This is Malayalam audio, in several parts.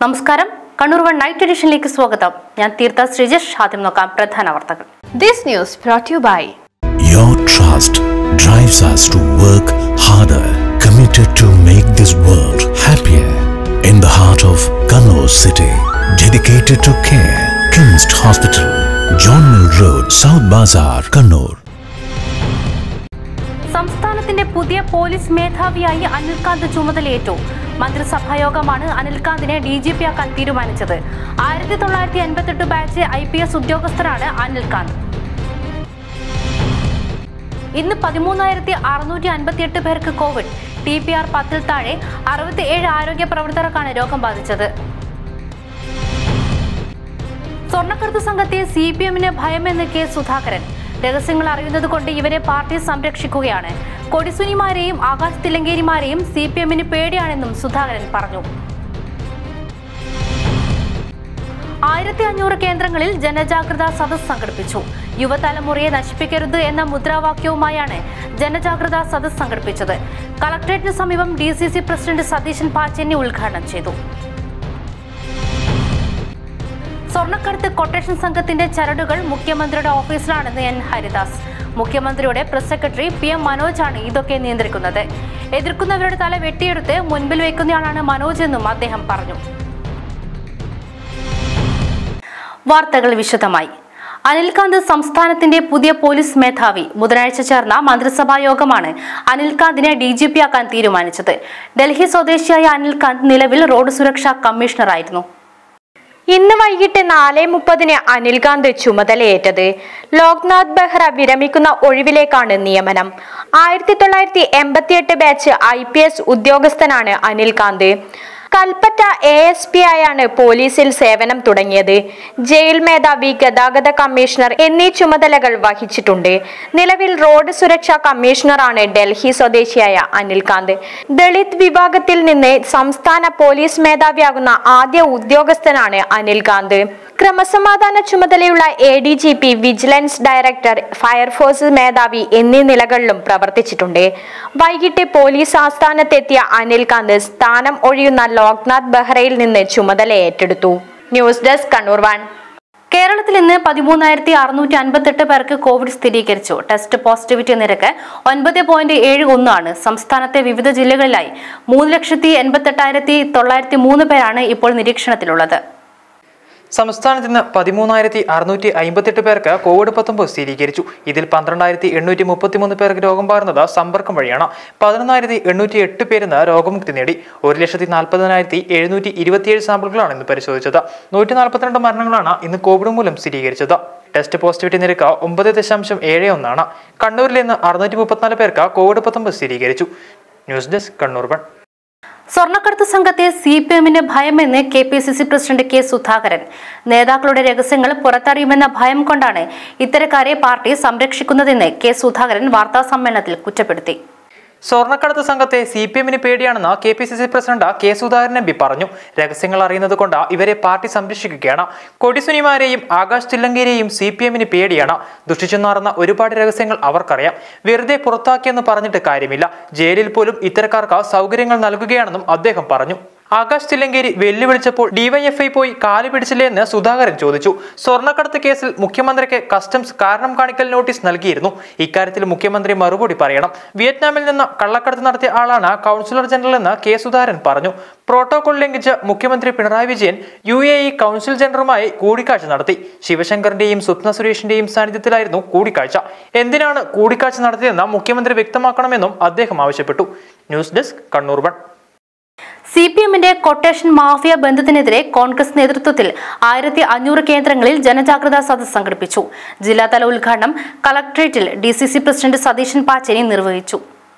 നമസ്കാരം കണ്ണൂർ വൺ നൈറ്റ് എഡിഷനിലേക്ക് സ്വാഗതം ഞാൻ തീർത്ഥ ശ്രീജേഷ് ആദ്യം നോക്കാം പ്രധാന വാർത്തകൾ This news brought to you by Your trust drives us to work harder, committed to make this world happier. In the heart of Kannur city, dedicated to care, Kimst Hospital, John Mill Road, South Bazaar, Kannur. സംസ്ഥാനത്തിന്റെ പുതിയ പോലീസ് മേധാവിയായി അനിൽകാന്ത് ചുമതലയേറ്റു മന്ത്രിസഭായോഗമാണ് അനിൽകാന്തിനെ ഡി ജി പി ആക്കാൻ തീരുമാനിച്ചത് ആയിരത്തി തൊള്ളായിരത്തി എൺപത്തെട്ട് ബാച്ച് ഐ പി എസ് ഉദ്യോഗസ്ഥരാണ് അനിൽകാന്ത് ഇന്ന് പതിമൂന്നായിരത്തി അറുന്നൂറ്റി അൻപത്തിയെട്ട് പേർക്ക് കോവിഡ് ടി പി ആർ പത്തിൽ താഴെ അറുപത്തി ഏഴ് ആരോഗ്യ പ്രവർത്തകർക്കാണ് രോഗം ബാധിച്ചത് സ്വർണ്ണക്കടത്ത് സംഘത്തെ സി പി എമ്മിന് ഭയമെന്ന് കെ സുധാകരൻ രഹസ്യങ്ങൾ അറിയുന്നത് കൊണ്ട് ഇവരെ പാർട്ടി സംരക്ഷിക്കുകയാണ് കൊടിസുനിമാരെയും ആകാശ് തിലങ്കേരിമാരെയും സി പി എമ്മിന് പേടിയാണെന്നും സുധാകരൻ പറഞ്ഞു ആയിരത്തി അഞ്ഞൂറ് കേന്ദ്രങ്ങളിൽ ജനജാഗ്രതാ സദസ് സംഘടിപ്പിച്ചു യുവതലമുറയെ നശിപ്പിക്കരുത് എന്ന മുദ്രാവാക്യവുമായാണ് ജനജാഗ്രതാ സദസ് സംഘടിപ്പിച്ചത് കളക്ടറേറ്റിന് സമീപം D C C president Satheesan Pacheni ഉദ്ഘാടനം ചെയ്തു സ്വർണ്ണക്കടത്ത് കൊട്ടേഷൻ സംഘത്തിന്റെ ചരടുകൾ മുഖ്യമന്ത്രിയുടെ ഓഫീസിലാണെന്ന് എൻ ഹരിദാസ് മുഖ്യമന്ത്രിയുടെ പ്രസ് സെക്രട്ടറി പി എം മനോജാണ് ഇതൊക്കെ നിയന്ത്രിക്കുന്നത് എതിർക്കുന്നവരുടെ തല വെട്ടിയെടുത്ത് മുൻപിൽ വെക്കുന്നയാളാണ് മനോജ് എന്നും അദ്ദേഹം പറഞ്ഞു വാർത്തകൾ വിശദമായി അനിൽകാന്ത് സംസ്ഥാനത്തിന്റെ പുതിയ പോലീസ് മേധാവി ബുധനാഴ്ച ചേർന്ന മന്ത്രിസഭാ യോഗമാണ് അനിൽകാന്തിനെ ഡി ജി പി ആക്കാൻ തീരുമാനിച്ചത് ഡൽഹി സ്വദേശിയായ അനിൽകാന്ത് നിലവിൽ റോഡ് സുരക്ഷാ കമ്മീഷണറായിരുന്നു ഇന്ന് വൈകിട്ട് നാല് മുപ്പതിന് അനിൽകാന്ത് ചുമതലയേറ്റത് ലോക്നാഥ് ബെഹ്റ വിരമിക്കുന്ന ഒഴിവിലേക്കാണ് നിയമനം ആയിരത്തി തൊള്ളായിരത്തി എൺപത്തിയെട്ട് ബാച്ച് ഐ പി എസ് ഉദ്യോഗസ്ഥനാണ് Anil Kant Kalpetta A S P ആയാണ് പോലീസിൽ സേവനം തുടങ്ങിയത് ജയിൽ മേധാവി ഗതാഗത കമ്മീഷണർ എന്നീ ചുമതലകൾ വഹിച്ചിട്ടുണ്ട് നിലവിൽ റോഡ് സുരക്ഷാ കമ്മീഷണറാണ് ഡൽഹി സ്വദേശിയായ അനിൽകാന്ത് ദളിത് വിഭാഗത്തിൽ നിന്ന് സംസ്ഥാന പോലീസ് മേധാവിയാകുന്ന ആദ്യ ഉദ്യോഗസ്ഥനാണ് അനിൽകാന്ത് ക്രമസമാധാന ചുമതലയുള്ള A D G P vigilance director fire force മേധാവി എന്നീ നിലകളിലും പ്രവർത്തിച്ചിട്ടുണ്ട് വൈകിട്ട് പോലീസ് ആസ്ഥാനത്തെത്തിയ അനിൽകാന്ത് സ്ഥാനം ഒഴിയുന്ന ലോക്നാഥ് ബെഹ്റയിൽ നിന്ന് ചുമതല ഏറ്റെടുത്തു ന്യൂസ് ഡെസ്ക് കണ്ണൂർ വൺ കേരളത്തിൽ ഇന്ന് പതിമൂന്നായിരത്തി അറുന്നൂറ്റി അൻപത്തെട്ട് പേർക്ക് കോവിഡ് സ്ഥിരീകരിച്ചു ടെസ്റ്റ് പോസിറ്റിവിറ്റി നിരക്ക് ഒൻപത് പോയിന്റ് ഏഴ് ഒന്നാണ് സംസ്ഥാനത്തെ വിവിധ ജില്ലകളിലായി മൂന്ന് ലക്ഷത്തി എൺപത്തെട്ടായിരത്തി തൊള്ളായിരത്തി മൂന്ന് പേരാണ് ഇപ്പോൾ നിരീക്ഷണത്തിലുള്ളത് സംസ്ഥാനത്ത് ഇന്ന് പതിമൂന്നായിരത്തി അറുന്നൂറ്റി അമ്പത്തെട്ട് പേർക്ക് കോവിഡ് പത്തൊമ്പത് സ്ഥിരീകരിച്ചു ഇതിൽ പന്ത്രണ്ടായിരത്തി എണ്ണൂറ്റി മുപ്പത്തിമൂന്ന് പേർക്ക് രോഗം പകർന്നത് സമ്പർക്കം വഴിയാണ് പതിനൊന്നായിരത്തി എണ്ണൂറ്റി എട്ട് പേരിന്ന് രോഗമുക്തി നേടി ഒരു ലക്ഷത്തി നാൽപ്പതിനായിരത്തി എഴുന്നൂറ്റി ഇരുപത്തിയേഴ് സാമ്പിളുകളാണ് ഇന്ന് പരിശോധിച്ചത് നൂറ്റി നാൽപ്പത്തിരണ്ട് മരണങ്ങളാണ് ഇന്ന് കോവിഡ് മൂലം സ്ഥിരീകരിച്ചത് ടെസ്റ്റ് പോസിറ്റിവിറ്റി നിരക്ക് ഒമ്പത് ദശാംശം ഏഴ് ഒന്നാണ് കണ്ണൂരിൽ ഇന്ന് അറുന്നൂറ്റി മുപ്പത്തിനാല് പേർക്ക് കോവിഡ് പത്തൊമ്പത് സ്ഥിരീകരിച്ചു ന്യൂസ് ഡെസ്ക് കണ്ണൂർ വൺ സ്വർണ്ണക്കടത്ത് സംഘത്തെ സി പി എമ്മിന് ഭയമെന്ന് K P C C president K Sudhakaran നേതാക്കളുടെ രഹസ്യങ്ങൾ പുറത്തറിയുമെന്ന ഭയം കൊണ്ടാണ് ഇത്തരക്കാരെ പാർട്ടി സംരക്ഷിക്കുന്നതെന്ന് കെ സുധാകരൻ വാർത്താസമ്മേളനത്തിൽ കുറ്റപ്പെടുത്തി സ്വർണ്ണക്കടത്ത് സംഘത്തെ സി പി എമ്മിന് പേടിയാണെന്ന് K P C C president K Sudhakaran M P പറഞ്ഞു രഹസ്യങ്ങൾ അറിയുന്നത് കൊണ്ട് ഇവരെ പാർട്ടി സംരക്ഷിക്കുകയാണ് കൊടിസുനിമാരെയും ആകാശ് തില്ലങ്കേരെയും സി പി എമ്മിന് പേടിയാണ് ദുഷിച്ചെന്നാറുന്ന ഒരുപാട് രഹസ്യങ്ങൾ അവർക്കറിയാം വെറുതെ പുറത്താക്കിയെന്ന് പറഞ്ഞിട്ട് കാര്യമില്ല ജയിലിൽ പോലും ഇത്തരക്കാർക്ക് സൗകര്യങ്ങൾ നൽകുകയാണെന്നും അദ്ദേഹം പറഞ്ഞു ആകാശ് തില്ലങ്കേരി വെല്ലുവിളിച്ചപ്പോൾ ഡിവൈഎഫ്ഐ പോയി കാല് പിടിച്ചില്ലേ എന്ന് സുധാകരൻ ചോദിച്ചു സ്വർണ്ണക്കടത്ത് കേസിൽ മുഖ്യമന്ത്രിക്ക് കസ്റ്റംസ് കാരണം കാണിക്കൽ നോട്ടീസ് നൽകിയിരുന്നു ഇക്കാര്യത്തിൽ മുഖ്യമന്ത്രി മറുപടി പറയണം വിയറ്റ്നാമിൽ നിന്ന് കള്ളക്കടത്ത് നടത്തിയ ആളാണ് കൗൺസിലർ ജനറൽ എന്ന് കെ സുധാകരൻ പറഞ്ഞു പ്രോട്ടോകോൾ ലംഘിച്ച് മുഖ്യമന്ത്രി Pinarayi Vijayan U A E council ജനറലുമായി കൂടിക്കാഴ്ച നടത്തി ശിവശങ്കറിന്റെയും സ്വപ്ന സുരേഷിന്റെയും സാന്നിധ്യത്തിലായിരുന്നു കൂടിക്കാഴ്ച എന്തിനാണ് കൂടിക്കാഴ്ച നടത്തിയതെന്ന് മുഖ്യമന്ത്രി വ്യക്തമാക്കണമെന്നും അദ്ദേഹം ആവശ്യപ്പെട്ടു news desk Kannur one C P എമ്മിന്റെ കൊട്ടേഷൻ മാഫിയ ബന്ധത്തിനെതിരെ കോൺഗ്രസ് നേതൃത്വത്തിൽ ആയിരത്തി അഞ്ഞൂറ് കേന്ദ്രങ്ങളിൽ ജനജാഗ്രതാ സദസ് സംഘടിപ്പിച്ചു ജില്ലാതല ഉദ്ഘാടനം കളക്ടറേറ്റിൽ D C C president Satheesan Pacheni നിർവഹിച്ചു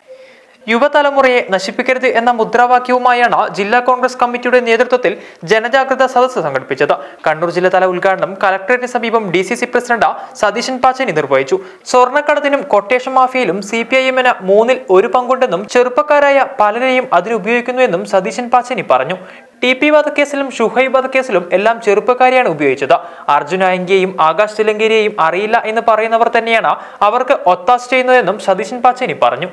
യുവതലമുറയെ നശിപ്പിക്കരുത് എന്ന മുദ്രാവാക്യവുമായാണ് ജില്ലാ കോൺഗ്രസ് കമ്മിറ്റിയുടെ നേതൃത്വത്തിൽ ജനജാഗ്രതാ സദസ്സ് സംഘടിപ്പിച്ചത് കണ്ണൂർ ജില്ലാതല ഉദ്ഘാടനം കലക്ടറേറ്റിന് സമീപം D C C president Satheesan Pacheni നിർവഹിച്ചു സ്വർണ്ണക്കടത്തിനും കൊട്ടേഷൻ മാഫിയയിലും സി പി ഐ എമ്മിന് മൂന്നിൽ ഒരു പങ്കുണ്ടെന്നും ചെറുപ്പക്കാരായ പലരെയും അതിനുപയോഗിക്കുന്നുവെന്നും സതീശൻ പാച്ചേനി പറഞ്ഞു ടി പി വധക്കേസിലും ഷുഹൈബ് വധക്കേസിലും എല്ലാം ചെറുപ്പക്കാരെയാണ് ഉപയോഗിച്ചത് അർജുൻ അയങ്കിയെയും ആകാശ് തിലങ്കേരിയെയും അറിയില്ല എന്ന് പറയുന്നവർ തന്നെയാണ് അവർക്ക് ഒത്താശ ചെയ്യുന്നതെന്നും സതീശൻ പാച്ചേനി പറഞ്ഞു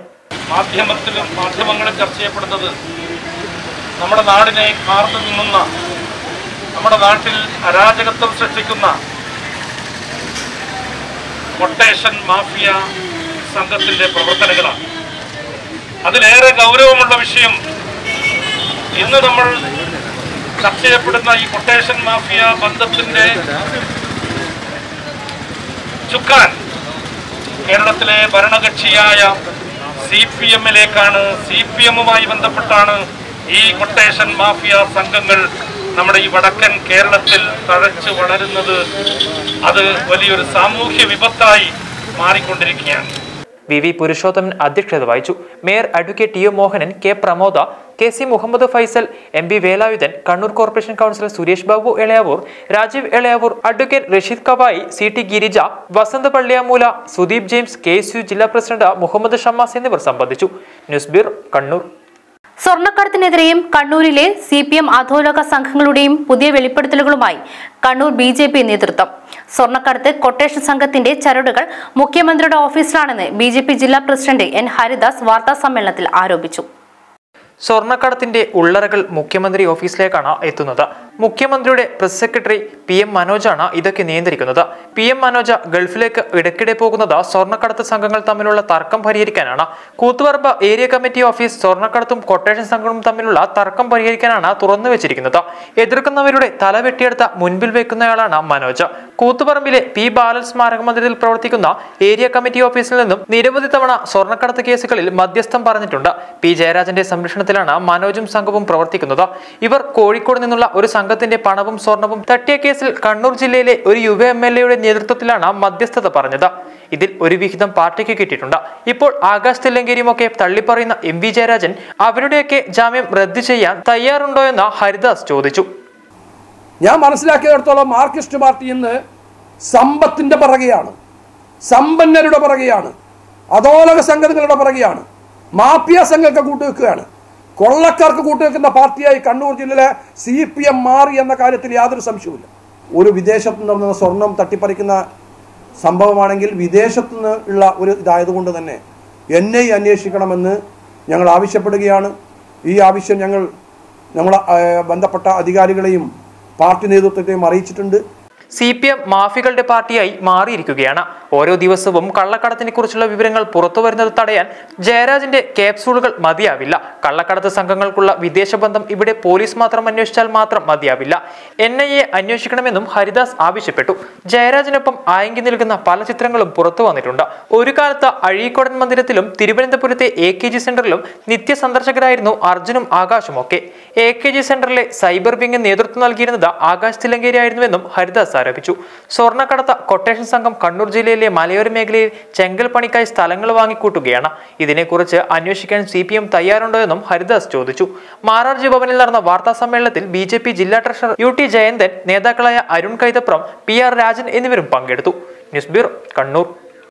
മാധ്യമത്തിലും മാധ്യമങ്ങളിൽ ചർച്ച ചെയ്യപ്പെടുന്നത് നമ്മുടെ നാടിനെ കാർന്നു തിന്നുന്ന നമ്മുടെ നാട്ടിൽ അരാജകത്വം സൃഷ്ടിക്കുന്ന കൊട്ടേഷൻ മാഫിയ സംഘത്തിന്റെ പ്രവർത്തനങ്ങളാണ് അതിലേറെ ഗൗരവമുള്ള വിഷയം ഇന്ന് നമ്മൾ ചർച്ച ചെയ്യപ്പെടുന്ന ഈ കൊട്ടേഷൻ മാഫിയ ബന്ധത്തിന്റെ ചുക്കാൻ കേരളത്തിലെ ഭരണകക്ഷിയായ സി പി എമ്മിലേക്കാണ് സി പി എമ്മുമായി ബന്ധപ്പെട്ടാണ് ഈ കൊട്ടേഷൻ മാഫിയ സംഘങ്ങൾ നമ്മുടെ ഈ വടക്കൻ കേരളത്തിൽ തഴച്ചു വളരുന്നത് അത് വലിയൊരു സാമൂഹ്യ വിപത്തായി മാറിക്കൊണ്ടിരിക്കുകയാണ് വി വി പുരുഷോത്തമൻ അധ്യക്ഷത വഹിച്ചു mayor advocate T O Mohanan K Pramoda K C Muhammad Faisal M P Velayudhan Kannur corporation councillor Suresh Babu Elayavoor Rajeev Elayavoor advocate Rasheed Kavayi C T Girija Vasanth Palliyamoola Sudeep James K S U ജില്ലാ പ്രസിഡന്റ് മുഹമ്മദ് ഷമ്മാസ് എന്നിവർ സംബന്ധിച്ചു ന്യൂസ് ബ്യൂറോ കണ്ണൂർ സ്വർണ്ണക്കടത്തിനെതിരെയും കണ്ണൂരിലെ സി പി എം അധോലോക സംഘങ്ങളുടെയും പുതിയ വെളിപ്പെടുത്തലുകളുമായി കണ്ണൂർ ബി ജെ പി നേതൃത്വം സ്വർണ്ണക്കടത്ത് കൊട്ടേഷൻ സംഘത്തിന്റെ ചരടുകൾ മുഖ്യമന്ത്രിയുടെ ഓഫീസിലാണെന്ന് ബി ജെ പി ജില്ലാ പ്രസിഡന്റ് എൻ ഹരിദാസ് വാർത്താ സമ്മേളനത്തിൽ ആരോപിച്ചു സ്വർണ്ണക്കടത്തിന്റെ ഉള്ളറകൾ മുഖ്യമന്ത്രി ഓഫീസിലേക്കാണ് എത്തുന്നത് മുഖ്യമന്ത്രിയുടെ പ്രസ് സെക്രട്ടറി പി എം മനോജാണ് ഇതൊക്കെ നിയന്ത്രിക്കുന്നത് പി എം മനോജ ഗൾഫിലേക്ക് ഇടയ്ക്കിടെ പോകുന്നത് സ്വർണ്ണക്കടത്ത് സംഘങ്ങൾ തമ്മിലുള്ള തർക്കം പരിഹരിക്കാനാണ് കൂത്തുപറമ്പ് ഏരിയ കമ്മിറ്റി ഓഫീസ് സ്വർണ്ണക്കടത്തും കൊട്ടേഷൻ സംഘങ്ങളും തമ്മിലുള്ള തർക്കം പരിഹരിക്കാനാണ് തുറന്നു വെച്ചിരിക്കുന്നത് എതിർക്കുന്നവരുടെ തല വെട്ടിയെടുത്ത മുൻപിൽ വെക്കുന്നയാളാണ് മനോജ് കൂത്തുപറമ്പിലെ പി ബാലൻ സ്മാരക മന്ദിരത്തിൽ പ്രവർത്തിക്കുന്ന ഏരിയ കമ്മിറ്റി ഓഫീസിൽ നിന്നും നിരവധി തവണ സ്വർണ്ണക്കടത്ത് കേസുകളിൽ മധ്യസ്ഥം പറഞ്ഞിട്ടുണ്ട് പി ജയരാജന്റെ സംരക്ഷണത്തിലാണ് മനോജും സംഘവും പ്രവർത്തിക്കുന്നത് ഇവർ കോഴിക്കോട് നിന്നുള്ള ഒരു സംഘത്തിന്റെ പണവും സ്വർണവും തട്ടിയ കേസിൽ കണ്ണൂർ ജില്ലയിലെ ഒരു യുവ എം എൽ എയുടെ നേതൃത്വത്തിലാണ് മധ്യസ്ഥത പറഞ്ഞത് ഇതിൽ ഒരു വിഹിതം പാർട്ടിക്ക് കിട്ടിയിട്ടുണ്ട് ഇപ്പോൾ ആകാശ് തില്ലങ്കേരിയുമൊക്കെ തള്ളിപ്പറയുന്ന എം വി ജയരാജൻ അവരുടെയൊക്കെ ജാമ്യം റദ്ദു ചെയ്യാൻ തയ്യാറുണ്ടോ എന്ന് ഹരിദാസ് ചോദിച്ചു ഞാൻ മനസ്സിലാക്കിയിടത്തോളം മാർക്സിസ്റ്റ് പാർട്ടി ഇന്ന് സമ്പത്തിന്റെ പിറകെയാണ് സമ്പന്നരുടെ പിറകെയാണ് അധോലക സംഘടനകളുടെ പിറകെയാണ് മാഫിയ സംഘങ്ങൾക്ക് കൂട്ടുവെക്കുകയാണ് കൊള്ളക്കാർക്ക് കൂട്ടുവെക്കുന്ന പാർട്ടിയായി കണ്ണൂർ ജില്ലയിലെ സി പി എം മാറി എന്ന കാര്യത്തിൽ യാതൊരു സംശയവുമില്ല ഒരു വിദേശത്ത് നിന്ന് സ്വർണം തട്ടിപ്പറിക്കുന്ന സംഭവമാണെങ്കിൽ വിദേശത്തു നിന്ന് ഉള്ള ഒരു ഇതായതുകൊണ്ട് തന്നെ എന്നെ അന്വേഷിക്കണമെന്ന് ഞങ്ങൾ ആവശ്യപ്പെടുകയാണ് ഈ ആവശ്യം ഞങ്ങൾ ഞങ്ങൾ ബന്ധപ്പെട്ട അധികാരികളെയും പാർട്ടി നേതൃത്വത്തെയും അറിയിച്ചിട്ടുണ്ട് സി പി എം മാഫികളുടെ പാർട്ടിയായി മാറിയിരിക്കുകയാണ് ഓരോ ദിവസവും കള്ളക്കടത്തിനെ കുറിച്ചുള്ള വിവരങ്ങൾ പുറത്തു വരുന്നത് തടയാൻ ജയരാജിന്റെ ക്യാപ്സൂളുകൾ മതിയാവില്ല കള്ളക്കടത്ത് സംഘങ്ങൾക്കുള്ള വിദേശ ബന്ധം ഇവിടെ പോലീസ് മാത്രം അന്വേഷിച്ചാൽ മാത്രം മതിയാവില്ല എൻ ഐ എ അന്വേഷിക്കണമെന്നും ഹരിദാസ് ആവശ്യപ്പെട്ടു ജയരാജിനൊപ്പം ആയങ്കി നിൽക്കുന്ന പല ചിത്രങ്ങളും പുറത്തു വന്നിട്ടുണ്ട് ഒരു കാലത്ത് അഴീക്കോടൻ മന്ദിരത്തിലും തിരുവനന്തപുരത്തെ എ കെ ജി സെന്ററിലും നിത്യ സന്ദർശകരായിരുന്നു അർജുനും ആകാശും ഒക്കെ എ കെ ജി സെന്ററിലെ സൈബർ വിംഗ് നേതൃത്വം നൽകിയിരുന്നത് ആകാശ് തിലങ്കേരി ആയിരുന്നുവെന്നും ഹരിദാസ് ആരോപിച്ചു സ്വർണ്ണക്കടത്ത കൊട്ടേഷൻ സംഘം കണ്ണൂർ ജില്ലയിലെ മലയോര മേഖലയിൽ ചെങ്കൽ പണിക്കായി സ്ഥലങ്ങൾ വാങ്ങിക്കൂട്ടുകയാണ് ഇതിനെക്കുറിച്ച് അന്വേഷിക്കാൻ സി പി എം തയ്യാറുണ്ടോ എന്നും ഹരിദാസ് ചോദിച്ചു മാരാർജി ഭവനിൽ നടന്ന വാർത്താ സമ്മേളനത്തിൽ ബി ജെ പി ജില്ലാ ട്രഷറർ യു ടി ജയന്തൻ നേതാക്കളായ അരുൺ കൈതപ്രം പി ആർ രാജൻ എന്നിവരും പങ്കെടുത്തു ന്യൂസ് ബ്യൂറോ കണ്ണൂർ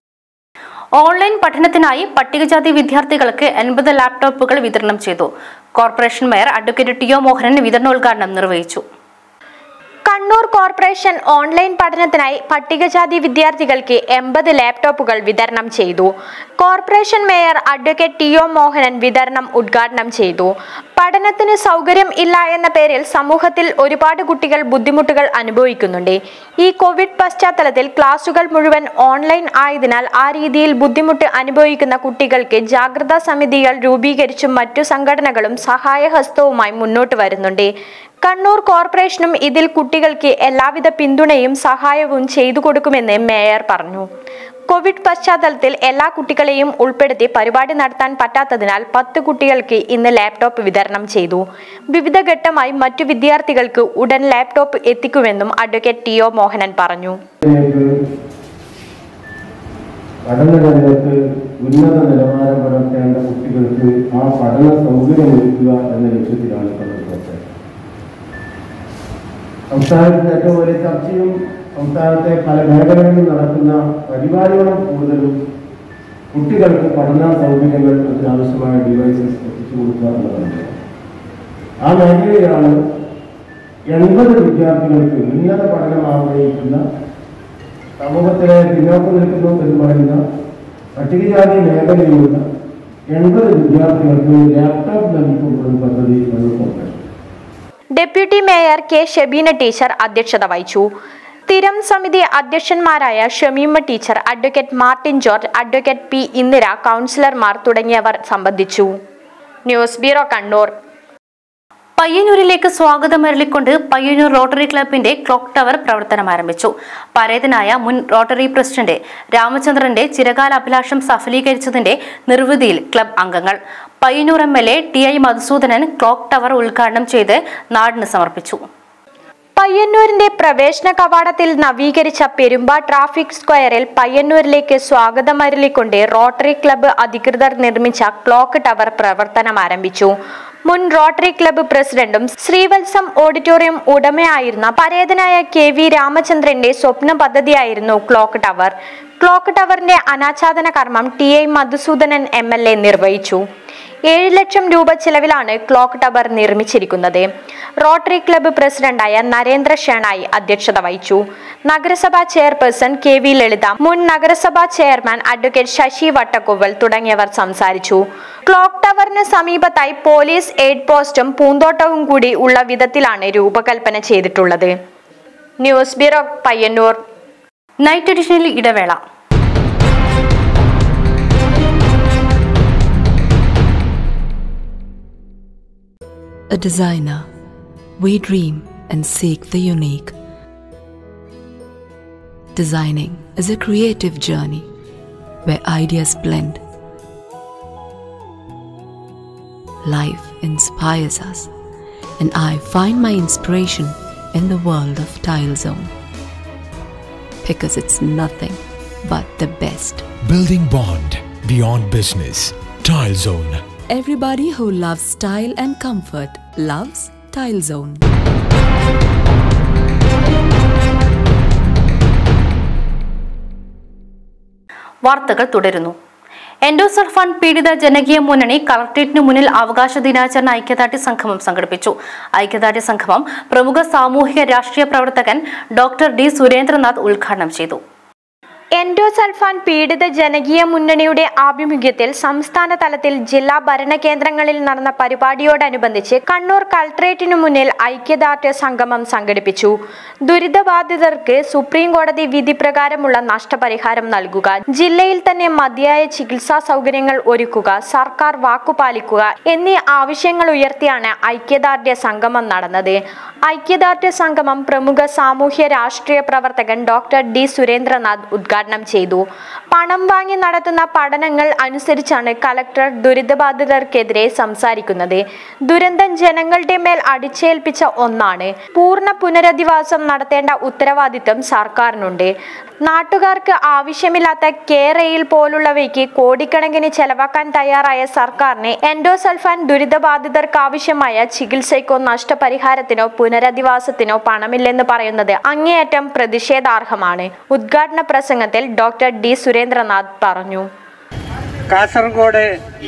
ഓൺലൈൻ പഠനത്തിനായി പട്ടികജാതി വിദ്യാർത്ഥികൾക്ക് എൺപത് ലാപ്ടോപ്പുകൾ വിതരണം ചെയ്തു corporation mayor advocate T O Mohanan വിതരണോദ്ഘാടനം നിർവഹിച്ചു കണ്ണൂർ കോർപ്പറേഷൻ ഓൺലൈൻ പഠനത്തിനായി പട്ടികജാതി വിദ്യാർത്ഥികൾക്ക് എൺപത് ലാപ്ടോപ്പുകൾ വിതരണം ചെയ്തു corporation mayor advocate T O Mohanan വിതരണം ഉദ്ഘാടനം ചെയ്തു പഠനത്തിന് സൗകര്യം ഇല്ല എന്ന പേരിൽ സമൂഹത്തിൽ ഒരുപാട് കുട്ടികൾ ബുദ്ധിമുട്ടുകൾ അനുഭവിക്കുന്നുണ്ട് ഈ കോവിഡ് പശ്ചാത്തലത്തിൽ ക്ലാസുകൾ മുഴുവൻ ഓൺലൈൻ ആയതിനാൽ ആ രീതിയിൽ ബുദ്ധിമുട്ട് അനുഭവിക്കുന്ന കുട്ടികൾക്ക് ജാഗ്രതാ സമിതികൾ രൂപീകരിച്ചും മറ്റു സംഘടനകളും സഹായഹസ്തവുമായി മുന്നോട്ട് വരുന്നുണ്ട് കണ്ണൂർ കോർപ്പറേഷനും ഇതിൽ കുട്ടികൾക്ക് എല്ലാവിധ പിന്തുണയും സഹായവും ചെയ്തു കൊടുക്കുമെന്ന് മേയർ പറഞ്ഞു കോവിഡ് പശ്ചാത്തലത്തിൽ എല്ലാ കുട്ടികളെയും ഉൾപ്പെടുത്തി പരിപാടി നടത്താൻ പറ്റാത്തതിനാൽ പത്ത് കുട്ടികൾക്ക് ഇന്ന് ലാപ്ടോപ്പ് വിതരണം ചെയ്തു വിവിധ ഘട്ടമായി മറ്റു വിദ്യാർത്ഥികൾക്ക് ഉടൻ ലാപ്ടോപ്പ് എത്തിക്കുമെന്നും അഡ്വക്കേറ്റ് ടി ഒ മോഹനൻ പറഞ്ഞു പഠനരംഗത്ത് ഉന്നത നിലവാരം പുലർത്തേണ്ട കുട്ടികൾക്ക് ആ പഠന സൗകര്യം ഒരുക്കുക എന്ന ലക്ഷ്യത്തിലാണ് കണ്ണൂർ കോർപ്പറേഷൻ സംസ്ഥാനത്തിന്റെ ഏറ്റവും വലിയ ചർച്ചയും സംസ്ഥാനത്തെ പല മേഖലകളിലും നടക്കുന്ന പരിപാടികളും കൂടുതലും കുട്ടികൾക്ക് പഠന സൗകര്യങ്ങൾ അതിനാവശ്യമായ ഡിവൈസസ് എത്തിച്ചു കൊടുക്കുക എന്നതാണ് ആ മേഖലയിലാണ് എൺപത് വിദ്യാർത്ഥികൾക്ക് ഉന്നത പഠനം ആഗ്രഹിക്കുന്ന സമൂഹത്തിലെ പിന്നോക്കം നിൽക്കുന്നു എന്ന് പറയുന്ന പട്ടികജാതി മേഖലയിലുള്ള എൺപത് വിദ്യാർത്ഥികൾക്ക് ലാപ്ടോപ്പ് നൽകിക്കൊണ്ടുള്ള പദ്ധതി Kannur corporation deputy mayor K Shebeena teacher അധ്യക്ഷത വഹിച്ചു സ്ഥിരം സമിതി അധ്യക്ഷന്മാരായ Shameema teacher advocate Martin George advocate P Indira കൗൺസിലർമാർ തുടങ്ങിയവർ സംബന്ധിച്ചു ന്യൂസ് ബ്യൂറോ കണ്ണൂർ പയ്യന്നൂരിലേക്ക് സ്വാഗതം അരളിക്കൊണ്ട് പയ്യന്നൂർ റോട്ടറി ക്ലബിന്റെ ക്ലോക്ക് ടവർ പ്രവർത്തനം ആരംഭിച്ചു പരേതനായ മുൻ റോട്ടറി പ്രസിഡന്റ് രാമചന്ദ്രന്റെ ചിരകാല അഭിലാഷം സഫലീകരിച്ചതിന്റെ നിർവൃതിയിൽ ക്ലബ് അംഗങ്ങൾ Payyanur M L A T I Madhusoodanan clock tower ഉദ്ഘാടനം ചെയ്ത് നാടിന് സമർപ്പിച്ചു പയ്യന്നൂരിന്റെ പ്രവേശന കവാടത്തിൽ നവീകരിച്ച പെരുമ്പ ട്രാഫിക് സ്ക്വയറിൽ പയ്യന്നൂരിലേക്ക് സ്വാഗതം അരുളിക്കൊണ്ട് റോട്ടറി ക്ലബ്ബ് അധികൃതർ നിർമ്മിച്ച ക്ലോക്ക് ടവർ പ്രവർത്തനം ആരംഭിച്ചു മുൻ റോട്ടറി ക്ലബ്ബ് പ്രസിഡന്റും ശ്രീവത്സം ഓഡിറ്റോറിയം ഉടമയായിരുന്ന പരേതനായ കെ വി രാമചന്ദ്രന്റെ സ്വപ്ന പദ്ധതിയായിരുന്നു ക്ലോക്ക് ടവർ ക്ലോക്ക് ടവറിന്റെ അനാച്ഛാദന കർമ്മം T I Madhusoodanan M L A നിർവഹിച്ചു ഏഴ് ലക്ഷം രൂപ ചെലവിലാണ് ക്ലോക്ക് ടവർ നിർമ്മിച്ചിരിക്കുന്നത് റോട്ടറി ക്ലബ്ബ് പ്രസിഡന്റായ നരേന്ദ്ര ഷേണായി അധ്യക്ഷത വഹിച്ചു നഗരസഭാ ചെയർപേഴ്സൺ കെ വി ലളിത മുൻ നഗരസഭാ ചെയർമാൻ അഡ്വക്കേറ്റ് ശശി വട്ടക്കൊവൽ തുടങ്ങിയവർ സംസാരിച്ചു ക്ലോക്ക് ടവറിന് സമീപത്തായി പോലീസ് എയ്ഡ് പോസ്റ്റും പൂന്തോട്ടവും കൂടി ഉള്ള വിധത്തിലാണ് രൂപകൽപ്പന ചെയ്തിട്ടുള്ളത് ന്യൂസ് ബ്യൂറോ പയ്യന്നൂർ നൈറ്റ് എഡിഷനിൽ ഇടവേള A designer, we dream and seek the unique. Designing is a creative journey where ideas blend. Life inspires us, and I find my inspiration in the world of Tile Zone because it's nothing but the best. Building bond beyond business. Tile Zone. Everybody who loves style and comfort loves Tile Zone. വാർത്തകൾ തുടരുന്നു എൻഡോസൾഫാൻ പീഡിത ജനകീയ മുന്നണി കളക്ട്രേറ്റിന് മുന്നിൽ അവകാശ ദിനാചരണ ഐക്യദാർഢ്യ സംഗമം സംഘടിപ്പിച്ചു ഐക്യദാർഢ്യ സംഗമം പ്രമുഖ സാമൂഹിക രാഷ്ട്രീയ പ്രവർത്തകൻ ഡോക്ടർ ഡി സുരേന്ദ്രനാഥ് ഉദ്ഘാടനം ചെയ്തു എൻഡോസൾഫാൻ പീഡിത ജനകീയ മുന്നണിയുടെ ആഭിമുഖ്യത്തിൽ സംസ്ഥാന തലത്തിൽ ജില്ലാ ഭരണകേന്ദ്രങ്ങളിൽ നടന്ന പരിപാടിയോടനുബന്ധിച്ച് കണ്ണൂർ കളക്ട്രേറ്റിനു മുന്നിൽ ഐക്യദാർഢ്യ സംഗമം സംഘടിപ്പിച്ചു ദുരിതബാധിതർക്ക് സുപ്രീം കോടതി വിധി പ്രകാരമുള്ള നഷ്ടപരിഹാരം നൽകുക ജില്ലയിൽ തന്നെ മതിയായ ചികിത്സാ സൗകര്യങ്ങൾ ഒരുക്കുക സർക്കാർ വാക്കുപാലിക്കുക എന്നീ ആവശ്യങ്ങൾ ഉയർത്തിയാണ് ഐക്യദാർഢ്യ സംഗമം നടന്നത് ഐക്യദാർഢ്യ സംഗമം പ്രമുഖ സാമൂഹ്യ രാഷ്ട്രീയ പ്രവർത്തകൻ ഡോക്ടർ ഡി സുരേന്ദ്രനാഥ് ഉദ്ഘാടനം ചെയ്തു പണം വാങ്ങി നടത്തുന്ന പഠനങ്ങൾ അനുസരിച്ചാണ് കലക്ടർ ദുരിതബാധിതർക്കെതിരെ സംസാരിക്കുന്നത് ദുരന്തം ജനങ്ങളുടെ മേൽ അടിച്ചേൽപ്പിച്ച ഒന്നാണ് പൂർണ്ണ പുനരധിവാസം നടത്തേണ്ട ഉത്തരവാദിത്തം സർക്കാരിനുണ്ട് നാട്ടുകാർക്ക് ആവശ്യമില്ലാത്ത കെയറയിൽ പോലുള്ളവയ്ക്ക് കോടിക്കണക്കിന് ചെലവാക്കാൻ തയ്യാറായ സർക്കാരിന് എൻഡോസൾഫാൻ ദുരിതബാധിതർക്ക് ആവശ്യമായ ചികിത്സയ്ക്കോ നഷ്ടപരിഹാരത്തിനോ പുനരധിവാസത്തിനോ പണമില്ലെന്ന് പറയുന്നത് അങ്ങേയറ്റം പ്രതിഷേധാർഹമാണ് ഉദ്ഘാടന പ്രസംഗത്തിൽ ഡോക്ടർ ഡി സുരേന്ദ്രനാഥ് പറഞ്ഞു കാസർഗോഡ്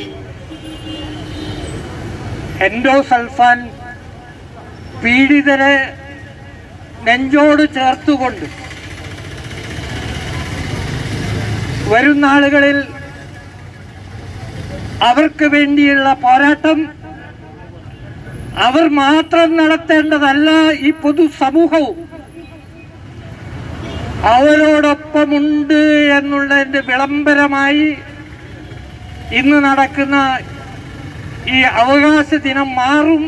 എൻഡോസൾഫാൻ പീഡിതരെ നെഞ്ചോട് ചേർത്തുകൊണ്ട് വരും നാളുകളിൽ അവർക്ക് വേണ്ടിയുള്ള പോരാട്ടം അവർ മാത്രം നടത്തേണ്ടതല്ല ഈ പൊതുസമൂഹവും അവരോടൊപ്പമുണ്ട് എന്നുള്ളതിന്റെ വിളംബരമായി ഇന്ന് നടക്കുന്ന ഈ അവകാശ ദിനം മാറും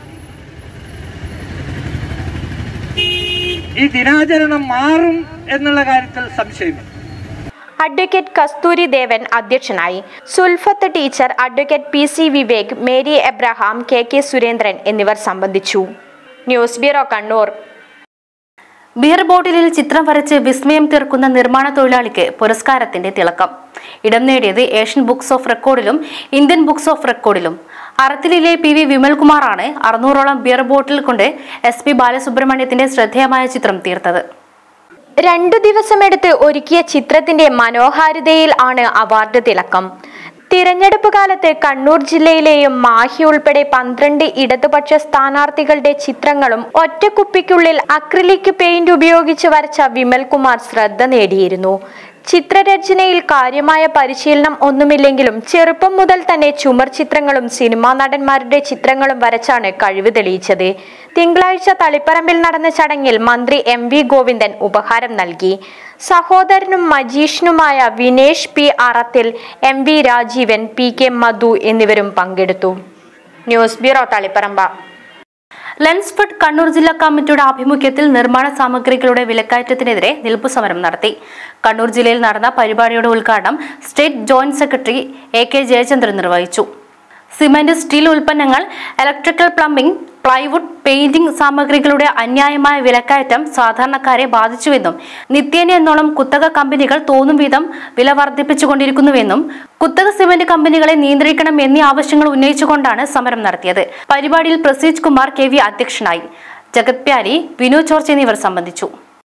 ഈ ദിനാചരണം മാറും എന്നുള്ള കാര്യത്തിൽ സംശയമില്ല അഡ്വക്കേറ്റ് കസ്തൂരി ദേവൻ അധ്യക്ഷനായി Sulfath teacher advocate P C Vivek Mary Abraham K K Surendran എന്നിവർ സംബന്ധിച്ചു ന്യൂസ് ബ്യൂറോ കണ്ണൂർ ബിയർ ബോട്ടിലിൽ ചിത്രം വരച്ച് വിസ്മയം തീർക്കുന്ന നിർമ്മാണ തൊഴിലാളിക്ക് പുരസ്കാരത്തിന്റെ തിളക്കം ഇടം നേടിയത് ഏഷ്യൻ ബുക്സ് ഓഫ് റെക്കോർഡിലും ഇന്ത്യൻ ബുക്സ് ഓഫ് റെക്കോർഡിലും അറത്തിലിലെ പി വി വിമൽകുമാറാണ് അറുന്നൂറോളം ബിയർ ബോട്ടിൽ കൊണ്ട് എസ് പി ബാലസുബ്രഹ്മണ്യത്തിന്റെ ശ്രദ്ധേയമായ ചിത്രം തീർത്തത് രണ്ടു ദിവസമെടുത്ത് ഒരുക്കിയ ചിത്രത്തിന്റെ മനോഹാരിതയിൽ ആണ് അവാർഡ് തിളക്കം തിരഞ്ഞെടുപ്പ് കാലത്ത് കണ്ണൂർ ജില്ലയിലെയും മാഹി ഉൾപ്പെടെ പന്ത്രണ്ട് ഇടതുപക്ഷ സ്ഥാനാർത്ഥികളുടെ ചിത്രങ്ങളും ഒറ്റക്കുപ്പിക്കുള്ളിൽ അക്രിലിക് പെയിന്റ് ഉപയോഗിച്ച് വരച്ച വിമൽകുമാർ ശ്രദ്ധ നേടിയിരുന്നു ചിത്രരചനയിൽ കാര്യമായ പരിശീലനം ഒന്നുമില്ലെങ്കിലും ചെറുപ്പം മുതൽ തന്നെ ചുമർ ചിത്രങ്ങളും സിനിമാ നടന്മാരുടെ ചിത്രങ്ങളും വരച്ചാണ് കഴിവ് തെളിയിച്ചത് തിങ്കളാഴ്ച തളിപ്പറമ്പിൽ നടന്ന ചടങ്ങിൽ മന്ത്രി എം വി ഗോവിന്ദൻ ഉപഹാരം നൽകി സഹോദരനും മജീഷനുമായ Vinesh P Arathil M V Rajeevan P K Madhu എന്നിവരും പങ്കെടുത്തു news bureau Taliparamba Lensfed Kannur ജില്ലാ കമ്മിറ്റിയുടെ ആഭിമുഖ്യത്തിൽ നിർമ്മാണ സാമഗ്രികളുടെ വിലക്കയറ്റത്തിനെതിരെ നിൽപ്പു സമരം നടത്തി കണ്ണൂർ ജില്ലയിൽ നടന്ന പരിപാടിയുടെ ഉദ്ഘാടനം state joint secretary A K Jayachandran നിർവഹിച്ചു സിമന്റ് സ്റ്റീൽ ഉൽപ്പന്നങ്ങൾ ഇലക്ട്രിക്കൽ പ്ലംബിംഗ് പ്ലൈവുഡ് പെയിന്റിംഗ് സാമഗ്രികളുടെ അന്യായമായ വിലക്കയറ്റം സാധാരണക്കാരെ ബാധിച്ചുവെന്നും നിത്യേന എന്നോളം കുത്തക കമ്പനികൾ തോന്നും വിധം വില വർദ്ധിപ്പിച്ചുകൊണ്ടിരിക്കുന്നുവെന്നും കുത്തക സിമന്റ് കമ്പനികളെ നിയന്ത്രിക്കണം എന്നീ ആവശ്യങ്ങൾ ഉന്നയിച്ചുകൊണ്ടാണ് സമരം നടത്തിയത് പരിപാടിയിൽ പ്രസീജ് കുമാർ കെ വി അധ്യക്ഷനായി ജഗത് പ്യാരി വിനു ജോർജ് എന്നിവർ സംബന്ധിച്ചു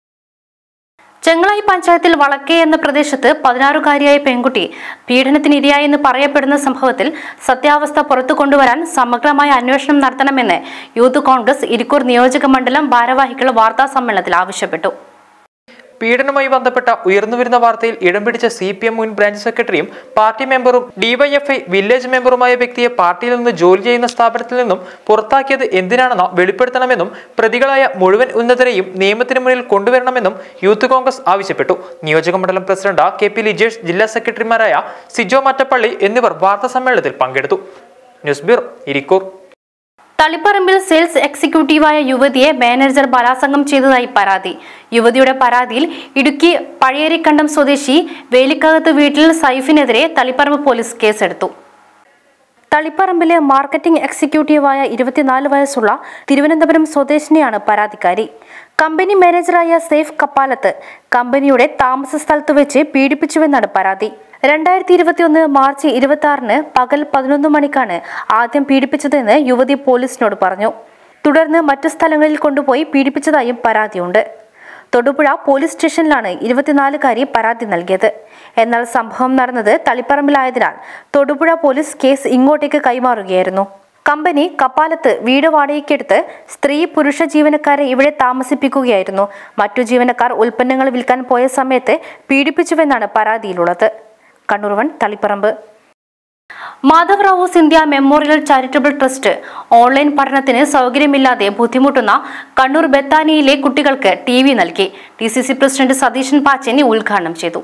ചെങ്ങളായി പഞ്ചായത്തിൽ വളക്കേ എന്ന പ്രദേശത്ത് പതിനാറുകാരിയായ പെൺകുട്ടി പീഡനത്തിനിരയായെന്ന് പറയപ്പെടുന്ന സംഭവത്തിൽ സത്യാവസ്ഥ പുറത്തു കൊണ്ടുവരാൻ സമഗ്രമായ അന്വേഷണം നടത്തണമെന്ന് യൂത്ത് കോൺഗ്രസ് ഇരിക്കൂർ നിയോജക മണ്ഡലം ഭാരവാഹികൾ വാർത്താ സമ്മേളനത്തിൽ ആവശ്യപ്പെട്ടു പീഡനവുമായി ബന്ധപ്പെട്ട ഉയർന്നുവരുന്ന വാർത്തയിൽ ഇടം പിടിച്ച സി പി എം മുൻ ബ്രാഞ്ച് സെക്രട്ടറിയും പാർട്ടി മെമ്പറും ഡിവൈഎഫ്ഐ വില്ലേജ് മെമ്പറുമായ വ്യക്തിയെ പാർട്ടിയിൽ നിന്ന് ജോലി ചെയ്യുന്ന സ്ഥാപനത്തിൽ നിന്നും പുറത്താക്കിയത് എന്തിനാണെന്ന് വെളിപ്പെടുത്തണമെന്നും പ്രതികളായ മുഴുവൻ ഉന്നതരെയും നിയമത്തിന് മുന്നിൽ കൊണ്ടുവരണമെന്നും യൂത്ത് കോൺഗ്രസ് ആവശ്യപ്പെട്ടു നിയോജക മണ്ഡലം പ്രസിഡന്റ് കെ പി ലിജേഷ് ജില്ലാ സെക്രട്ടറിമാരായ സിജോ മറ്റപ്പള്ളി എന്നിവർ വാർത്താ സമ്മേളനത്തിൽ പങ്കെടുത്തു ന്യൂസ് ബ്യൂറോ ഇരിക്കൂർ തളിപ്പറമ്പിൽ സെയിൽസ് എക്സിക്യൂട്ടീവായ യുവതിയെ മാനേജർ ബലാത്സംഗം ചെയ്തതായി പരാതി യുവതിയുടെ പരാതിയിൽ ഇടുക്കി പഴയേരിക്കണ്ടം സ്വദേശി വേലിക്കകത്ത് വീട്ടിൽ സൈഫിനെതിരെ തളിപ്പറമ്പ് പോലീസ് കേസെടുത്തു തളിപ്പറമ്പിലെ മാർക്കറ്റിംഗ് എക്സിക്യൂട്ടീവായ ഇരുപത്തിനാല് വയസ്സുള്ള തിരുവനന്തപുരം സ്വദേശിനിയാണ് പരാതിക്കാരി കമ്പനി മാനേജറായ സേഫ് കപ്പാലത്ത് കമ്പനിയുടെ താമസ സ്ഥലത്ത് വെച്ച് പീഡിപ്പിച്ചുവെന്നാണ് പരാതി രണ്ടായിരത്തി ഇരുപത്തിയൊന്ന് മാർച്ച് ഇരുപത്തി ആറിന് പകൽ പതിനൊന്ന് മണിക്കാണ് ആദ്യം പീഡിപ്പിച്ചതെന്ന് യുവതി പോലീസിനോട് പറഞ്ഞു തുടർന്ന് മറ്റു സ്ഥലങ്ങളിൽ കൊണ്ടുപോയി പീഡിപ്പിച്ചതായും പരാതിയുണ്ട് തൊടുപുഴ പോലീസ് സ്റ്റേഷനിലാണ് ഇരുപത്തിനാലുകാരി പരാതി നൽകിയത് എന്നാൽ സംഭവം നടന്നത് തളിപ്പറമ്പിലായതിനാൽ തൊടുപുഴ പോലീസ് കേസ് ഇങ്ങോട്ടേക്ക് കൈമാറുകയായിരുന്നു കമ്പനി കപ്പാലത്ത് വീട് വാടകയ്ക്കെടുത്ത് സ്ത്രീ പുരുഷ ജീവനക്കാരെ ഇവിടെ താമസിപ്പിക്കുകയായിരുന്നു മറ്റു ജീവനക്കാർ ഉൽപ്പന്നങ്ങൾ വിൽക്കാൻ പോയ സമയത്ത് പീഡിപ്പിച്ചുവെന്നാണ് പരാതിയിലുള്ളത് Kannur one Taliparamba Madhavrao Scindia memorial charitable trust online പഠനത്തിന് സൗകര്യമില്ലാതെ ബുദ്ധിമുട്ടുന്ന കണ്ണൂർ ബത്താനിയിലെ കുട്ടികൾക്ക് ടി വി നൽകി D C C president Satheesan Pacheni ഉദ്ഘാടനം ചെയ്തു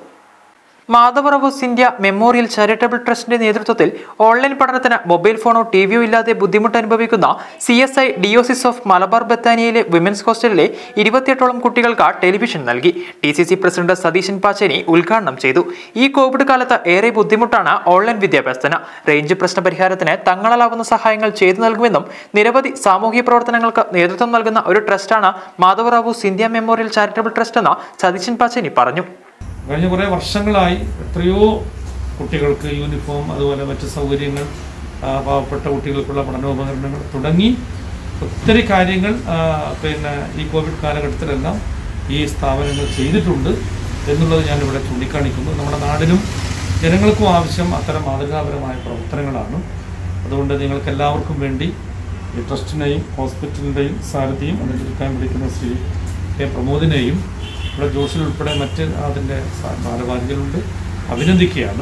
മാധവറാവു ഇന്ത്യ മെമ്മോറിയൽ ചാരിറ്റബിൾ ട്രസ്റ്റിന്റെ നേതൃത്വത്തിൽ ഓൺലൈൻ പഠനത്തിന് മൊബൈൽ ഫോണോ ടിവിയോ ഇല്ലാതെ ബുദ്ധിമുട്ട് അനുഭവിക്കുന്ന C S I diocese of Malabar ബത്താനിയയിലെ വിമൻസ് ഹോസ്റ്റലിലെ ഇരുപത്തിയെട്ടോളം കുട്ടികൾക്ക് ടെലിവിഷൻ നൽകി T C C president Satheesan Pacheni ഉദ്ഘാടനം ചെയ്തു ഈ കോവിഡ് കാലത്ത് ഏറെ ബുദ്ധിമുട്ടാണ് ഓൺലൈൻ വിദ്യാഭ്യാസത്തിന് റേഞ്ച് പ്രശ്ന പരിഹാരത്തിന് തങ്ങളാലാവുന്ന സഹായങ്ങൾ ചെയ്തു നൽകുമെന്നും നിരവധി സാമൂഹിക പ്രവർത്തനങ്ങൾക്ക് നേതൃത്വം നൽകുന്ന ഒരു ട്രസ്റ്റാണ് Madhavrao India memorial charitable trust എന്ന് സതീശൻ പാച്ചേനി പറഞ്ഞു കഴിഞ്ഞ കുറേ വർഷങ്ങളായി എത്രയോ കുട്ടികൾക്ക് യൂണിഫോം അതുപോലെ മറ്റ് സൗകര്യങ്ങൾ ആ, പാവപ്പെട്ട കുട്ടികൾക്കുള്ള പഠനോപകരണങ്ങൾ തുടങ്ങി ഒത്തിരി കാര്യങ്ങൾ ആ, പിന്നെ ഈ കോവിഡ് കാലഘട്ടത്തിലെല്ലാം ഈ സ്ഥാപനങ്ങൾ ചെയ്തിട്ടുണ്ട് എന്നുള്ളത് ഞാനിവിടെ ചൂണ്ടിക്കാണിക്കുന്നു നമ്മുടെ നാടിനും ജനങ്ങൾക്കും ആവശ്യം അത്തരം മാതൃകാപരമായ പ്രവർത്തനങ്ങളാണ് അതുകൊണ്ട് നിങ്ങൾക്ക് എല്ലാവർക്കും വേണ്ടി ഈ ട്രസ്റ്റിനെയും ഹോസ്പിറ്റലിൻ്റെയും സാരഥിയും അതിൻ്റെ ചുരുക്കാൻ വിളിക്കുന്ന ശ്രീ കെ പ്രമോദിനെയും ഇവിടെ ജോഷിൽ ഉൾപ്പെടെ മറ്റ് അതിൻ്റെ സ- ഭാരവാഹികളുണ്ട് അഭിനന്ദിക്കുകയാണ്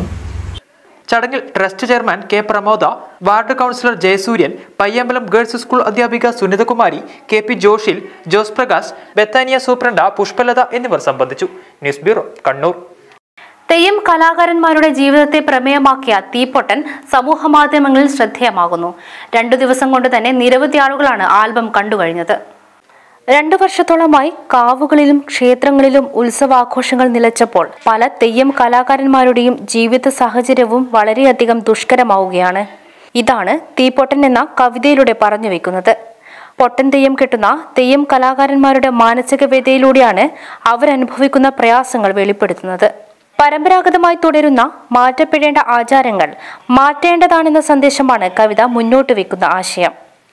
ചടങ്ങിൽ trust chairman K Pramoda ward councillor Jayasooryan Payyambalam girls school അധ്യാപിക Sunithakumari K P Joshil Jose Prakash Bethania superintendent Pushpalatha എന്നിവർ സംബന്ധിച്ചു ന്യൂസ് ബ്യൂറോ കണ്ണൂർ തെയ്യം കലാകാരന്മാരുടെ ജീവിതത്തെ പ്രമേയമാക്കിയ തീപ്പൊട്ടൻ സമൂഹ മാധ്യമങ്ങളിൽ ശ്രദ്ധേയമാകുന്നു രണ്ടു ദിവസം കൊണ്ട് തന്നെ നിരവധി ആളുകളാണ് ആൽബം കണ്ടുകഴിഞ്ഞത് രണ്ടു വർഷത്തോളമായി കാവുകളിലും ക്ഷേത്രങ്ങളിലും ഉത്സവാഘോഷങ്ങൾ നിലച്ചപ്പോൾ പല തെയ്യം കലാകാരന്മാരുടെയും ജീവിത സാഹചര്യവും വളരെയധികം ദുഷ്കരമാവുകയാണ് ഇതാണ് തീപ്പൊട്ടൻ എന്ന കവിതയിലൂടെ പറഞ്ഞു വെക്കുന്നത് പൊട്ടൻ തെയ്യം കെട്ടുന്ന തെയ്യം കലാകാരന്മാരുടെ മാനസിക വ്യതയിലൂടെയാണ് അവരനുഭവിക്കുന്ന പ്രയാസങ്ങൾ വെളിപ്പെടുത്തുന്നത് പരമ്പരാഗതമായി തുടരുന്ന മാറ്റപ്പെടേണ്ട ആചാരങ്ങൾ മാറ്റേണ്ടതാണെന്ന സന്ദേശമാണ് കവിത മുന്നോട്ട് വെക്കുന്ന ആശയം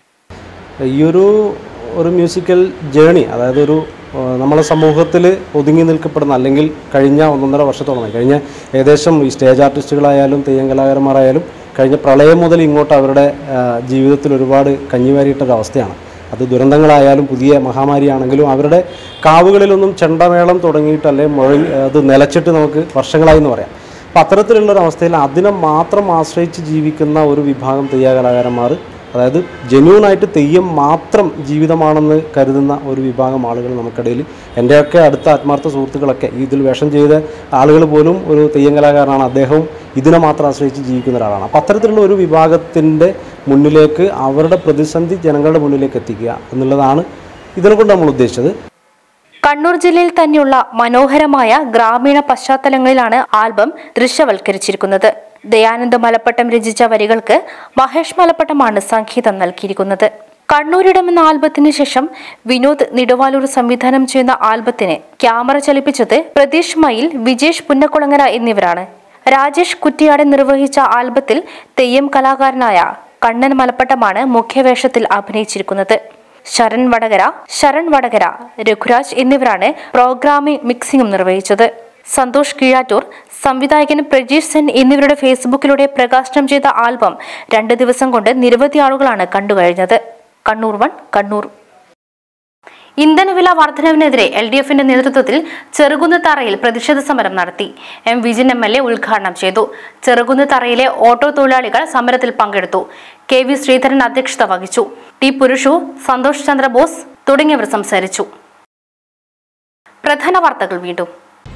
ഈ ഒരു ഒരു മ്യൂസിക്കൽ ജേണി അതായത് ഒരു ആ, നമ്മളെ സമൂഹത്തിൽ ഒതുങ്ങി നിൽക്കപ്പെടുന്ന അല്ലെങ്കിൽ കഴിഞ്ഞ ഒന്നൊന്നര വർഷത്തോളമായി കഴിഞ്ഞ ഏകദേശം ഈ സ്റ്റേജ് ആർട്ടിസ്റ്റുകളായാലും തെയ്യം കലാകാരന്മാരായാലും കഴിഞ്ഞ പ്രളയം മുതൽ ഇങ്ങോട്ട് അവരുടെ ആ, ജീവിതത്തിൽ ഒരുപാട് കഞ്ഞിവാരിയിട്ടൊരവസ്ഥയാണ് അത് ദുരന്തങ്ങളായാലും പുതിയ മഹാമാരിയാണെങ്കിലും അവരുടെ കാവുകളിലൊന്നും ചെണ്ടമേളം തുടങ്ങിയിട്ട് അല്ലെങ്കിൽ മുഴ അത് നിലച്ചിട്ട് നമുക്ക് വർഷങ്ങളായി എന്ന് പറയാം അപ്പം അത്തരത്തിലുള്ള ഒരു അവസ്ഥയിൽ അതിനെ മാത്രം ആശ്രയിച്ച് ജീവിക്കുന്ന ഒരു വിഭാഗം തെയ്യകലാകാരന്മാർ അതായത് ജെന്യൂണായിട്ട് തെയ്യം മാത്രം ജീവിതമാണെന്ന് കരുതുന്ന ഒരു വിഭാഗം ആളുകൾ നമുക്കിടയിൽ എൻ്റെയൊക്കെ അടുത്ത ആത്മാർത്ഥ സുഹൃത്തുക്കളൊക്കെ ഇതിൽ വേഷം ചെയ്ത ആളുകൾ പോലും ഒരു തെയ്യം കലാകാരനാണ് അദ്ദേഹവും ഇതിനെ മാത്രം ആശ്രയിച്ച് ജീവിക്കുന്ന ഒരാളാണ് അപ്പം അത്തരത്തിലുള്ള ഒരു വിഭാഗത്തിൻ്റെ മുന്നിലേക്ക് അവരുടെ പ്രതിസന്ധി ജനങ്ങളുടെ മുന്നിലേക്ക് എത്തിക്കുക എന്നുള്ളതാണ് ഇതിനെക്കൊണ്ട് നമ്മൾ ഉദ്ദേശിച്ചത് കണ്ണൂർ ജില്ലയിൽ തന്നെയുള്ള മനോഹരമായ ഗ്രാമീണ പശ്ചാത്തലങ്ങളിലാണ് ആൽബം ദൃശ്യവൽക്കരിച്ചിരിക്കുന്നത് ദയാനന്ദ മലപ്പട്ടം രചിച്ച വരികൾക്ക് മഹേഷ് മലപ്പട്ടമാണ് സംഗീതം നൽകിയിരിക്കുന്നത് കണ്ണൂരിടം എന്ന ആൽബത്തിന് ശേഷം വിനോദ് നിടുവാലൂർ സംവിധാനം ചെയ്യുന്ന ആൽബത്തിന് ക്യാമറ ചലിപ്പിച്ചത് പ്രതീഷ് മയിൽ വിജേഷ് പുന്നക്കുളങ്ങര എന്നിവരാണ് രാജേഷ് കുറ്റിയാടൻ നിർവഹിച്ച ആൽബത്തിൽ തെയ്യം കലാകാരനായ കണ്ണൻ മലപ്പട്ടമാണ് മുഖ്യവേഷത്തിൽ അഭിനയിച്ചിരിക്കുന്നത് ശരൺ വടകര ശരൺ വടകര രഘുരാജ് എന്നിവരാണ് പ്രോഗ്രാമിംഗ് മിക്സിംഗും നിർവഹിച്ചത് സന്തോഷ് കീഴാറ്റൂർ സംവിധായകൻ പ്രജീഷ് സെൻ എന്നിവരുടെ ഫേസ്ബുക്കിലൂടെ പ്രകാശനം ചെയ്ത ആൽബം രണ്ട് ദിവസം കൊണ്ട് നിരവധി ആളുകളാണ് കണ്ടുകഴിഞ്ഞത് കണ്ണൂർ വൺ കണ്ണൂർ ഇന്ധനവില വർധനവിനെതിരെ എൽ ഡി എഫിന്റെ നേതൃത്വത്തിൽ ചെറുകുന്നത്തറയിൽ പ്രതിഷേധ സമരം നടത്തി M Vijin M L A ഉദ്ഘാടനം ചെയ്തു ചെറുകുന്നത്തറയിലെ ഓട്ടോ തൊഴിലാളികൾ സമരത്തിൽ പങ്കെടുത്തു കെ വി ശ്രീധരൻ അധ്യക്ഷത വഹിച്ചു ടി പുരുഷു സന്തോഷ് ചന്ദ്രബോസ് തുടങ്ങിയവർ സംസാരിച്ചു പ്രധാന വാർത്തകൾ വീണ്ടും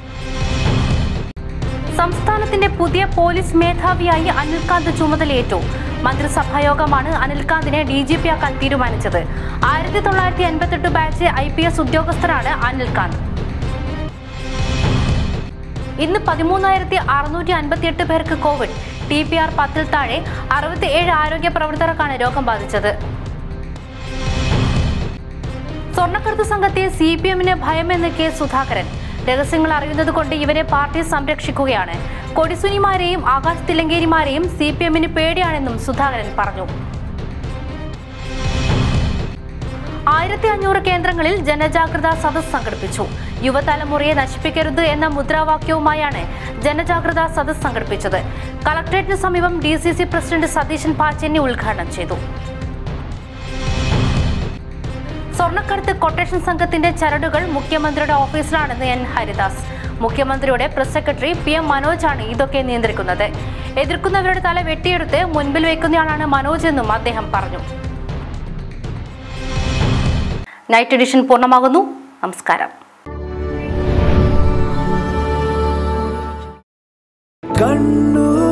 സംസ്ഥാനത്തിന്റെ പുതിയ പോലീസ് മേധാവിയായി അനിൽകാന്ത് ചുമതലയേറ്റു മന്ത്രിസഭായോഗമാണ് അനിൽകാന്തിനെ ഡി ജി പി ആക്കാൻ തീരുമാനിച്ചത് ആയിരത്തി തൊള്ളായിരത്തി എൺപത്തെട്ട് ബാച്ച് ഐ പി എസ് ഉദ്യോഗസ്ഥരാണ് അനിൽകാന്ത് ഇന്ന് പതിമൂന്നായിരത്തി അറുന്നൂറ്റി അൻപത്തിയെട്ട് പേർക്ക് കോവിഡ് ടി പി ആർ പത്തിൽ താഴെ അറുപത്തിയേഴ് ആരോഗ്യ പ്രവർത്തകർക്കാണ് രോഗം ബാധിച്ചത് സ്വർണ്ണക്കടത്ത് സംഘത്തെ സി പി എമ്മിന് ഭയമെന്ന് കെ സുധാകരൻ രഹസ്യങ്ങൾ അറിയുന്നത് കൊണ്ട് ഇവരെ പാർട്ടി സംരക്ഷിക്കുകയാണ് കൊടിസുനിമാരെയും ആകാശ് തിലങ്കേരിമാരെയും സി പി എമ്മിന് പേടിയാണെന്നും സുധാകരൻ പറഞ്ഞു ആയിരത്തി അഞ്ഞൂറ് കേന്ദ്രങ്ങളിൽ ജനജാഗ്രതാ സദസ് സംഘടിപ്പിച്ചു യുവതലമുറയെ നശിപ്പിക്കരുത് എന്ന മുദ്രാവാക്യവുമായാണ് ജനജാഗ്രതാ സദസ് സംഘടിപ്പിച്ചത് കളക്ടറേറ്റിന് സമീപം D C C president Satheesan Pacheni ഉദ്ഘാടനം ചെയ്തു സ്വർണ്ണക്കടത്ത് കൊട്ടേഷൻ സംഘത്തിന്റെ ചരടുകൾ മുഖ്യമന്ത്രിയുടെ ഓഫീസിലാണെന്ന് എൻ ഹരിദാസ് മുഖ്യമന്ത്രിയുടെ പ്രസ് സെക്രട്ടറി പി എം മനോജാണ് ഇതൊക്കെ നിയന്ത്രിക്കുന്നത് എതിർക്കുന്നവരുടെ തല വെട്ടിയെടുത്ത് മുൻപിൽ വയ്ക്കുന്നയാളാണ് മനോജ് എന്നും അദ്ദേഹം പറഞ്ഞു നൈറ്റ് എഡിഷൻ പൂർണ്ണമാകുന്നു നമസ്കാരം കണ്ണൂർ